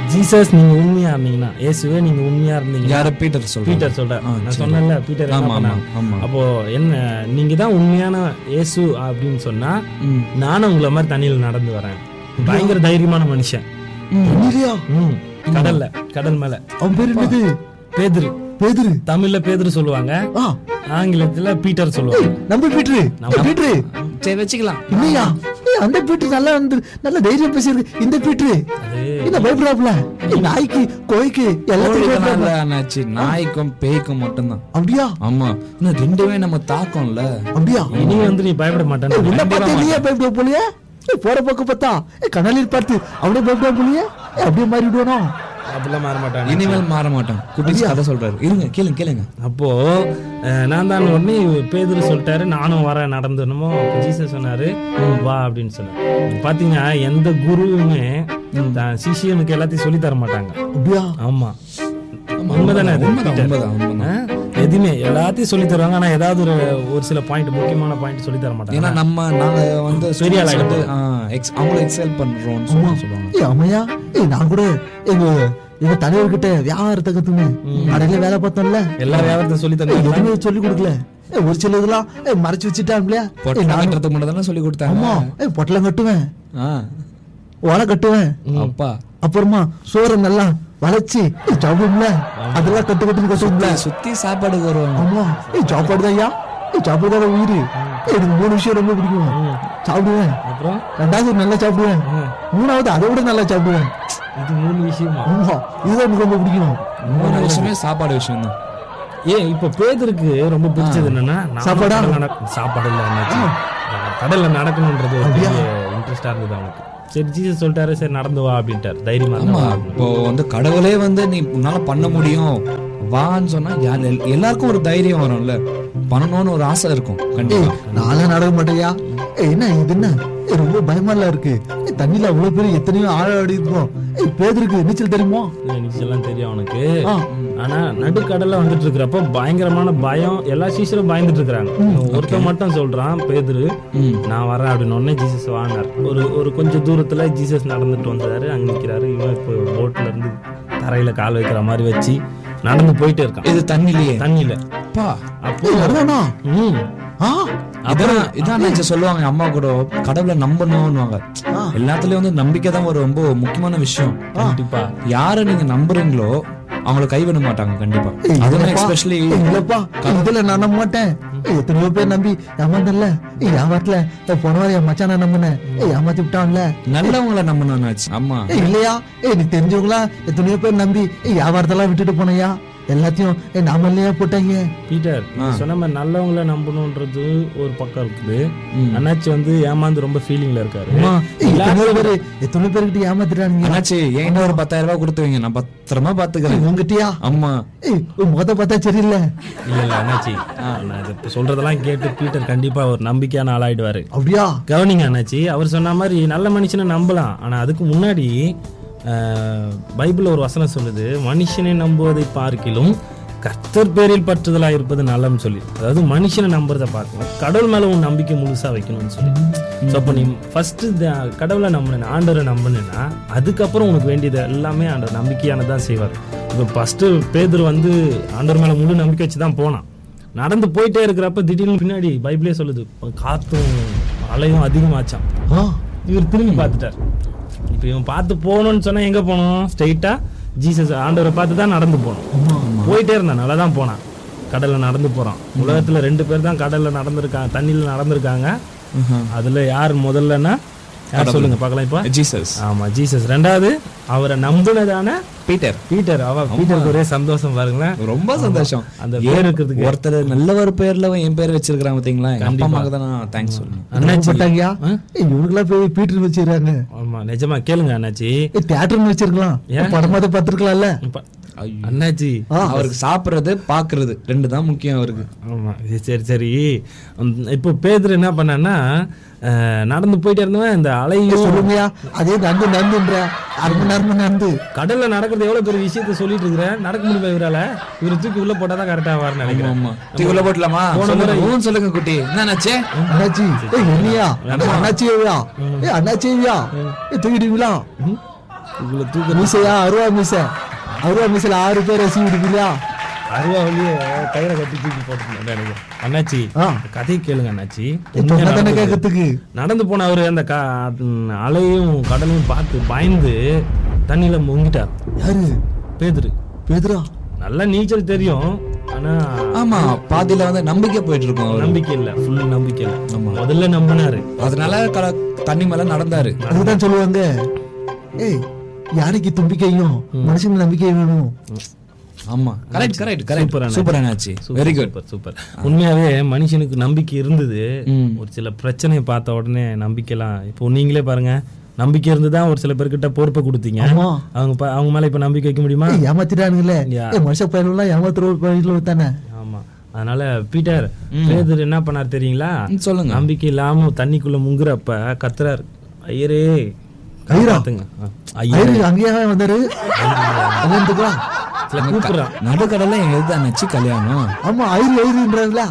Jesus நீங்க உண்மையா இருந்தீங்கன்னா இயேசுவே நீங்க உண்மையா இருந்தீங்க யார பீட்டர் சொல்றேன் பீட்டர் சொல்றேன் ஆ, நான் சரி. சொன்னேன்ல பீட்டர் என்ன ஆமா ஆமா பண்ணாங்க ஆமா அப்போ என்ன நீங்க தான் உண்மையான இயேசு அப்படின்னு சொன்னா ம். நானும் உங்களை மாதிரி தண்ணியில நடந்து வரேன் பயங்கர தைரியமான மனுஷன் இல்லையா ம் கடல்ல கடல் மேல அவன் பேர் என்னது பேதுரு பேதுரு தமிழ்ல பேதுரு சொல்லுவாங்க ஆ ஆங்கிலத்துல பீட்டர் சொல்லுவாங்க நம்ம பீட்ரு நம்ம பீட்ரு சரி வச்சுக்கலாம் இல்லையா ஏய், அந்த பீட்ரு நல்லா வந்து நல்ல தைரியம் பேசியிருக்கு இந்த பீட்ரு அது என்ன பயப்படாப்ல ஏய், நாய்க்கு கோய்க்கு எல்லாத்துக்கும் கோழிக்கெல்லாம் பயப்படாப்ல இல்ல அண்ணாச்சி நாய்க்கும் பேய்க்கும் மட்டும்தான் அப்படியா ஆமா இன்னும் ரெண்டுமே நம்ம தாக்கம்ல அப்படியா இனி வந்து நீ பயப்பட ஏய், மாட்டேன்னு உன்னை பார்த்து நீயே பயப்பட போலியே ஏய், போற பக்கம் பார்த்தா ஏய், கண்ணாலில் பார்த்து அப்படியே பயப்பட போலியே ஏய், அப்படியே மாறி விடுவானோ அப்படிலாம் மாற மாட்டாங்க இனிமேல் மாற மாட்டோம் குட்டி கதை சொல்றாரு இருங்க கேளுங்க கேளுங்க அப்போ அஹ், நான் தான் உடனே பேதுரு சொல்லிட்டாரு நானும் வரேன் நடந்துடணுமோ அப்போ ஜீசஸ் சொன்னாரு வா அப்படின்னு சொன்னாரு பாத்தீங்க எந்த குருவுமே தான் சிஷியனுக்கு எல்லாத்தையும் சொல்லி தர மாட்டாங்க அப்படியா ஆமா உண்மைதானே அது உண்மைதான் Peter? உண்மைதான் உண்மைதான் ஆ? எதுவுமே எல்லாத்தையும் சொல்லி தருவாங்க ஆனா ஏதாவது ஒரு ஒரு சில பாயிண்ட் முக்கியமான பாயிண்ட் சொல்லி தர மாட்டாங்க ஏன்னா நம்ம நாங்க வந்து பெரிய ஆள் students வந்து, ஆயிடுவோம். ஆ, ex- அவங்கள எக்ஸல் பண்றோம்னு சொல்லி சொல்லுவாங்க ஏய் அம்மையா ஏய் நான் கூட எங்க எங்க தலைவர்கிட்ட வியாபாரத்தை கத்துமே கடையில வேலை பார்த்தோம்ல எல்லா வியாபாரத்தையும் சொல்லி ஏய், தந்தாங்க எதுவுமே சொல்லி கொடுக்கல ஏய், ஒரு சில இதெல்லாம் ஏய், மறைச்சு வச்சுட்டான் இல்லையா ஏய், பொட்டலம் நான் கட்டுறதுக்கு மட்டும் தானே சொல்லி கொடுத்தாங்க ஆமா ஏய், பொட்டலம் கட்டுவேன் ஆ, ஓலை கட்டுவேன் அப்பா அப்புறமா சோறை நல்லா வளைச்சு சாப்பிடும்ல அதெல்லாம் கட்டு கட்டுன்னு கட்டும்ல சுத்தி சாப்பாடுக்கு வருவாங்க ஆமா ஏய் சாப்பாடு தான் ஐயா ஏய் சாப்பாடு தான் உயிர் ஏய், எனக்கு மூணு விஷயம் ரொம்ப பிடிக்கும் சாப்பிடுவேன் அப்புறம் ரெண்டாவது நல்லா சாப்பிடுவேன் மூணாவது அதை விட நல்லா சாப்பிடுவேன் இது மூணு விஷயமா ஆமா இதுதான் எனக்கு ரொம்ப பிடிக்கும் மூணு விஷயமே சாப்பாடு விஷயம் தான் ஏன் இப்ப பேதருக்கு ரொம்ப பிடிச்சது என்னன்னா நானும் சாப்பாடா? கடல்ல நட- சாப்பாடு இல்ல என்னாச்சு? கடல்ல நடக்கணும்ன்றது ஒரு பெரிய இன்ட்ரெஸ்டா இருந்தது அவனுக்கு சரி ஜீசஸ் சொல்லிட்டாரு சரி நடந்து வா அப்படின்ட்டாரு தைரியமா இருந்தா ஆமா வா அப்படின்னு. இப்போ வந்து கடவுளே வந்து நீ உன்னால பண்ண முடியும் வான்னு சொன்னா யார் எல்- எல்லாருக்கும் ஒரு தைரியம் வரும்ல பண்ணணும்னு ஒரு ஆசை இருக்கும் கண்டிப்பா ஏய் நான்லாம் நடக்க மாட்டேயா ஏய் என்ன இது என்ன ஏய் ரொம்ப பயமா இல்ல இருக்கு ஏய் தண்ணியில அவ்வளவு பேர் எத்தனையோ ஆழ ஆடி இருக்கோம் ஏய் பேதருக்கு நீச்சல் தெரியுமா எனக்கு எல்லாம் தெரியும் அவனுக்கு ஆ. ஆனா நடுக்கடல்ல வந்துட்டு இருக்கிறப்ப பயங்கரமான பயம் எல்லா சீசரும் பயந்துட்டு இருக்காங்க ஒருத்தன் மட்டும் சொல்றான் பேதுரு ம். நான் வரேன் அப்படின்னு உடனே ஜீசஸ் வாங்கினார் ஒரு ஒரு கொஞ்சம் தூரத்துல ஜீசஸ் நடந்துட்டு வந்தாரு அங்க நிக்கிறாரு இவன் இப்போ போட்ல இருந்து தரையில கால் வைக்கிற மாதிரி வச்சு நடந்து போயிட்டே இருக்கான் இது தண்ணிலேயே தண்ணியில அப்பா அப்போ ஏய் வரதானா ம் ஆ அப்புறம் இதான் நினைச்சு சொல்லுவாங்க அம்மா கூட கடவுளை நம்பணும்னுவாங்க ஆ. எல்லாத்துலயும் வந்து நம்பிக்கை தான் ஒரு ரொம்ப முக்கியமான விஷயம் கண்டிப்பா யாரை நீங்க நம்புறீங்களோ அவங்கள கைவிட மாட்டாங்க கண்டிப்பா ஏய், அதுவும் இல்லப்பா. எஸ்பெஷலி ஏய், இல்லப்பா இதுல நான் நம்ப மாட்டேன் ஏய், எத்தனையோ பேர் நம்பி ஏமாந்தல்ல ஏய் ஏமாத்தல ஏய், போன வாரம் என் மச்சான் நான் நம்பினேன் ஏய் ஏமாத்தி விட்டான்ல நல்லவங்கள நம்பணும்னாச்சு ஆமா ஏய் இல்லையா ஏய் நீ தெரிஞ்சவங்களா எத்தனையோ பேர் நம்பி ஏய் வியாபாரத்தெல்லாம் விட்டுட்டு போனையா எல்லாத்தையும் ஏய் நாம இல்லையா போட்டாங்க பீட்டர் நீ சொன்ன மாதிரி நல்லவங்கள நம்பணும்ன்றது ஒரு பக்கம் இருக்குது ம். அண்ணாச்சி வந்து ஏமாந்து ரொம்ப ஃபீலிங்ல இருக்காரு அம்மா, ஏய், எத்தனையோ பேரு எத்தனையோ பேர்கிட்ட ஏமாத்திட்டானுங்க அண்ணாச்சி என்கிட்ட ஒரு பத்தாயிரம் ரூபாய் கொடுத்து வைங்க நான் பத்திரமா பாத்துக்கிறேன் உங்ககிட்டயா ஆமா ஏய் உன் முகத்தை பார்த்தா சரியில்லை இல்ல இல்ல அண்ணாச்சி நான் இது இப்ப சொல்றதெல்லாம் கேட்டு பீட்டர் கண்டிப்பா ஒரு நம்பிக்கையான ஆளாயிடுவாரு அப்படியா கவனிங்க அண்ணாச்சி அவர் சொன்ன மாதிரி நல்ல மனுஷனை நம்பலாம் ஆனா அதுக்கு முன்னாடி ஆஹ், பைபிள்ல ஒரு வசனம் சொல்லுது மனுஷனை நம்புவதை பார்க்கிலும் கர்த்தர் பேரில் பற்றுதலா இருப்பது நல்லன்னு சொல்லி அதாவது மனுஷனை நம்புறத பார்க்கணும் கடவுள் மேல உன் நம்பிக்கை முழுசா வைக்கணும்னு சொல்லி ஸோ அப்போ நீ ஃபர்ஸ்ட் கடவுளை நம்பின ஆண்டவரை நம்பினா அதுக்கப்புறம் உனக்கு வேண்டியது எல்லாமே ஆண்டவர் நம்பிக்கையானதான் செய்வார் இப்போ ஃபர்ஸ்ட் பேதர் வந்து ஆண்டவர் மேல முழு நம்பிக்கை வச்சு தான் போனான் நடந்து போயிட்டே இருக்கிறப்ப திடீர்னு பின்னாடி பைபிளே சொல்லுது காத்தும் அலையும் அதிகமாச்சான் ஆ இவர் திரும்பி பார்த்துட்டார் இப்போ இவன் பார்த்து போகணும்னு சொன்னா எங்க போகணும் ஸ்ட்ரைட்டா ஜீசஸ் ஆண்டவரை பார்த்து தான் நடந்து போகணும் போயிட்டே இருந்தான் நல்லா தான் போனான் கடல்ல நடந்து போறான் உலகத்துல ரெண்டு பேர் தான் கடல்ல நடந்திருக்காங்க தண்ணியில நடந்திருக்காங்க அதுல யார் முதல்லன்னா யார் சொல்லுங்க பார்க்கலாம் இப்போ ஜீசஸ் ஆமா ஜீசஸ் ரெண்டாவது அவரை நம்புனதான பீட்டர் பீட்டர் அவ பீட்டருக்கு ஒரே சந்தோஷம் பாருங்களேன் ரொம்ப சந்தோஷம் அந்த பேர் இருக்கிறதுக்கு ஒருத்தர் நல்ல ஒரு பேர்ல என் பேர் வச்சிருக்காங்க பாத்தீங்களா எங்க அப்பா அம்மாக்கு தான் நான் தேங்க்ஸ் சொல்லணும் அண்ணாச்சி போட்டாங்கயா ஏய் இவனுக்கெல்லாம் போய் பீட்டர் வச்சிருக்காங்க ஆமா நிஜமா கேளுங்க அண்ணாச்சி ஏய் தியேட்டர்னு வச்சிருக்கலாம் ஏன்? படமாத பார்த்துருக்கலாம்ல இப்ப- அண்ணாச்சி அவருக்கு சாப்பிடுறது பாக்குறது ரெண்டு தான் முக்கியம் அவருக்கு ஆமா இது சரி சரி உம், இப்போ பேதர் என்ன பண்ணான்னா அஹ், நடந்து போயிட்டே இருந்தவன் இந்த அலையும் சொல்லுங்கயா அதே நந்து நந்துன்ற அரை மணி நேரமா நந்து கடல்ல நடக்கிறது எவ்வளவு பெரிய விஷயத்த சொல்லிட்டு இருக்கிறேன் நடக்க முடியுமா இவரால இவர் தூக்கி உள்ள போட்டாதான் கரெக்டா வரும்னு நினைக்கிறேன் ஆமா தூக்கி உள்ள போட்டலாமா சொல்லுங்க ஊன்னு சொல்லுங்க குட்டி என்னாச்சே அண்ணாச்சி ஏய் என்னையா அண்ணாச்சியா ஏய் அண்ணாச்சியா ஏய் தூக்கிடுவீங்களா உங்களை தூக்க மீசையா அருவா மீசை அருவா மீசையில ஆறு பேர் ரசி விடுவீங்களா அருவா வழியே கயிறை கட்டி தூக்கி போட்டுருந்தேன் எனக்கு அண்ணாச்சி ஆ. கதையை கேளுங்க அண்ணாச்சி சொன்னா உண்மையா தானே நடந்தது. கேட்கறதுக்கு நடந்து போன அவரு அந்த க- ம், அலையும் கடலையும் பார்த்து பயந்து தண்ணியில முங்கிட்டார் யாரு பேதுரு பேதுரா நல்ல நீச்சல் தெரியும் ஆனா ஆமா பாதியில வந்து நம்பிக்கை போயிட்டு இருக்கோம் அவரு நம்பிக்கை இல்ல ஃபுல் நம்பிக்கை இல்ல முதல்ல நம்பினாரு அதனால கல- தண்ணி மேல நடந்தாரு அதுதான் சொல்லுவாங்க ஏய் யானைக்கு தும்பிக்கையும் மனுஷங்க நம்பிக்கை வேணும் ஆமா கரெக்ட் கரெக்ட் கரெக்ட் Super அண்ணா. சூப்பர் என்னாச்சு வெரி குட் சூப்பர் சூப்பர் உண்மையாவே மனுஷனுக்கு நம்பிக்கை இருந்தது ம். ஒரு சில பிரச்சனையை பார்த்த உடனே நம்பிக்கைலாம் இப்போ நீங்களே பாருங்க நம்பிக்கை இருந்து தான் ஒரு சில பேர்கிட்ட பொறுப்பை கொடுத்தீங்க ஆமா அவங்க ப- அவங்க மேல இப்ப நம்பிக்கை வைக்க முடியுமா ஏய், ஏமாத்திட்டானுங்களே யா. ஏய் மனுஷ பயிரெல்லாம் ஏமாத்துற பயிரில் தானே ஆமா அதனால பீட்டர் பேதர் என்ன பண்ணார் தெரியுங்களா ம், சொல்லுங்க நம்பிக்கை இல்லாம தண்ணிக்குள்ள முங்குறப்ப கத்துறாரு ஐயரே ஐயரா? காப்பாத்துங்க ஆ, ஐயரே ஐயரு அங்கேயே வந்தாரு கல்யாணத்துக்கா சில கூப்பிடுறான் நடுக்கடல எதுதான் நச்சு கல்யாணம் ஆமா ஐயரு ஐயருன்றாங்களா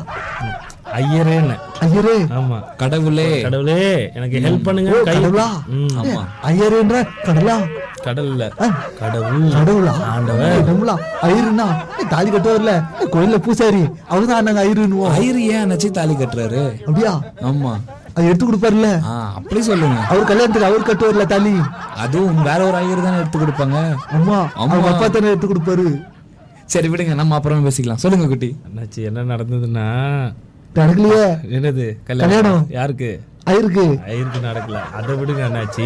ஐயரேன்னு ஐயரே ஆமா கடவுளே கடவுளே எனக்கு ஹெல்ப் பண்ணுங்க ஓ, கை கடவுளா ம், ஆமா ஐயருன்ற கடலா கடல்ல ஆ. கடவுள் கடவுளா ஆண்டவன் ஏய், நம்மளா ஐயருன்னா ஏய், தாலி கட்டுவார்ல ஏய், கோயில்ல பூசாரி அவர்தான் நாங்க ஐயருன்னுவோம் ஐயரு ஏன் நச்சு தாலி கட்டுறாரு அப்படியா ஆமா அது எடுத்து கொடுப்பாருல்ல ஆ அப்படி சொல்லுங்க அவர் கல்யாணத்துக்கு அவர் கட்டுவார்ல தாலி அதுவும் வேற ஒரு ஐயர் தானே எடுத்து கொடுப்பாங்க அம்மா அவங்க அப்பா தானே எடுத்து கொடுப்பாரு சரி விடுங்க நம்ம அப்புறமா பேசிக்கலாம் சொல்லுங்க குட்டி என்னாச்சு என்ன நடந்ததுன்னா நடக்கலையே என்னது கல்யாணம். கல்யாணம் யாருக்கு ஐயருக்கு ஐயருக்கு நடக்கல அதை விடுங்க அண்ணாச்சி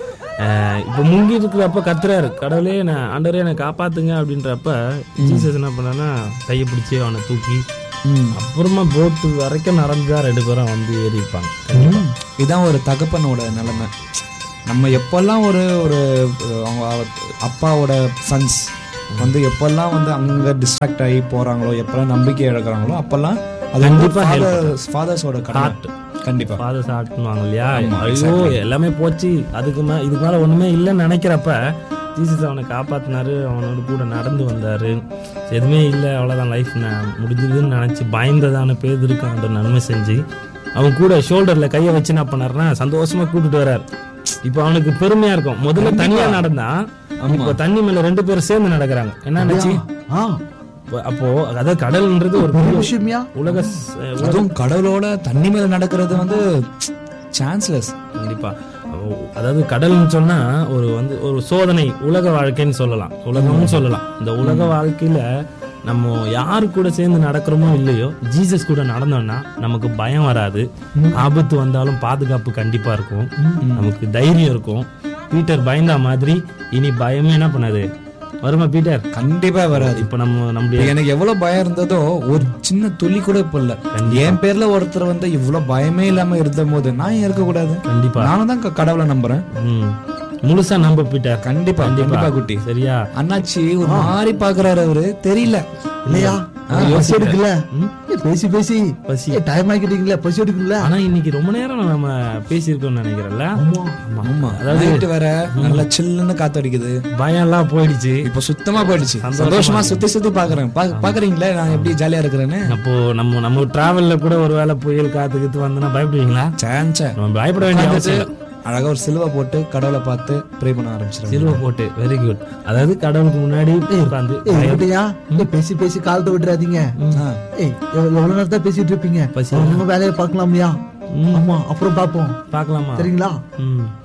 அஹ், இப்ப முங்கி இருக்கிறப்ப கத்துறாரு கடவுளே நான் ஆண்டவரே என்னை காப்பாத்துங்க அப்படின்றப்ப ஜீசஸ் என்ன பண்ணான்னா கையை பிடிச்சி அவனை தூக்கி ம். அப்புறமா போட்டு வரைக்கும் நடந்துதான் ரெண்டு பேரும் வந்து ஏறி இருப்பாங்க இதான் ஒரு தகப்பனோட நிலைமை நம்ம எப்பெல்லாம் ஒரு ஒரு அவங்க அப்பாவோட சன்ஸ் வந்து எப்பெல்லாம் வந்து அங்க டிஸ்ட்ராக்ட் ஆகி போறாங்களோ எப்பெல்லாம் நம்பிக்கை இழக்கிறாங்களோ அப்பெல்லாம் அது கண்டிப்பா ஃபாதர்ஸோட கடமை கண்டிப்பா ஃபாதர் சாப்பிட்டுவாங்க இல்லையா ஐயோ எல்லாமே போச்சு அதுக்கு மே இதுக்கு மேல ஒண்ணுமே இல்லைன்னு நினைக்கிறப்ப ஜீசஸ் அவனை காப்பாத்தினாரு அவனோட கூட நடந்து வந்தாரு எதுவுமே இல்லை அவ்வளோதான் லைஃப் முடிஞ்சதுன்னு நினைச்சு பயந்ததான பேதருக்கு அந்த நன்மை செஞ்சு அவன் கூட ஷோல்டர்ல கையை வச்சு என்ன பண்ணாருன்னா சந்தோஷமா கூட்டிட்டு வர்றாரு இப்போ அவனுக்கு பெருமையா இருக்கும் முதல்ல தனியா நடந்தான் இப்போ தண்ணி மேல ரெண்டு பேரும் சேர்ந்து நடக்கிறாங்க என்ன நினைச்சு ஆ அப்போ அதாவது கடல்ன்றது ஒரு பெரிய விஷயமியா உலக ஸ்- அதுவும் கடவுளோட தண்ணி மேல நடக்கிறது வந்து சான்ஸ்லெஸ் கண்டிப்பா அவ- அதாவது கடல்னு சொன்னா ஒரு வந்து ஒரு சோதனை உலக வாழ்க்கைன்னு சொல்லலாம் உலகம்னு சொல்லலாம் இந்த உலக வாழ்க்கையில நம்ம யாரு கூட சேர்ந்து நடக்கிறோமோ இல்லையோ ஜீசஸ் கூட நடந்தோம்னா நமக்கு பயம் வராது ஆபத்து வந்தாலும் பாதுகாப்பு கண்டிப்பா இருக்கும் நமக்கு தைரியம் இருக்கும் பீட்டர் பயந்தா மாதிரி இனி பயமே என்ன பண்ணாது வருமா பீட்டர் கண்டிப்பா வராது இப்ப நம்ம நம்முடைய இப்ப எனக்கு எவ்வளவு பயம் இருந்ததோ ஒரு சின்ன துளி கூட இப்ப இல்ல என் பேர்ல ஒருத்தர் வந்து இவ்வளவு பயமே இல்லாம இருந்த போது நான் ஏன் இருக்க கூடாது கண்டிப்பா நானும் தான் க- கடவுளை நம்புறேன் ம். முழுசா நம்ப பீட்டர் கண்டிப்பா கண்டிப்பா குட்டி சரியா அண்ணாச்சி ஒரு மாதிரி பாக்குறாரு அவரு தெரியல இல்லையா பசி எடுக்கல ஏய், பேசி பேசி பசி. டைம் ஆக்கிட்டீங்களா பசி எடுக்கல ஆனா இன்னைக்கு ரொம்ப நேரம் நம்ம பேசியிருக்கோம்னு நினைக்கிறேன்ல ஆமா நைட்டு வேற நல்லா சில்லுன்னு காத்தடிக்குது பயம் எல்லாம் போயிடுச்சு இப்ப சுத்தமா போயிடுச்சு சந்தோஷமா சுத்தி சுத்தி பாக்குறேன் பா- பாக்குறீங்களா நான் எப்படி ஜாலியா இருக்கிறேன்னு அப்போ நம்ம நம்ம டிராவல்ல கூட ஒரு வேளை புயல் காத்து கீத்து வந்தனா பயப்படுவீங்களா சான்ச நம்ம பயப்பட வேண்டிய அவசியம் இல்லை. அழகா ஒரு சிலுவை போட்டு கடவுளை பார்த்து ப்ரே பண்ண ஆரம்பிச்சிருவேன் சிலுவை போட்டு வெரி குட் அதாவது கடவுளுக்கு முன்னாடி உட்காந்து ஏய் இருக்கட்டையா ஏய், பேசி பேசி காலத்தை விட்டுறாதீங்க ஏய் எவ்வளவு எவ்வளவு நேரம் தான் பேசிட்டு இருப்பீங்க பசி. நம்ம வேலையை பார்க்கலாம்யா ம். ஆமா அப்புறம் பாப்போம் பார்க்கலாமா சரிங்களா ம்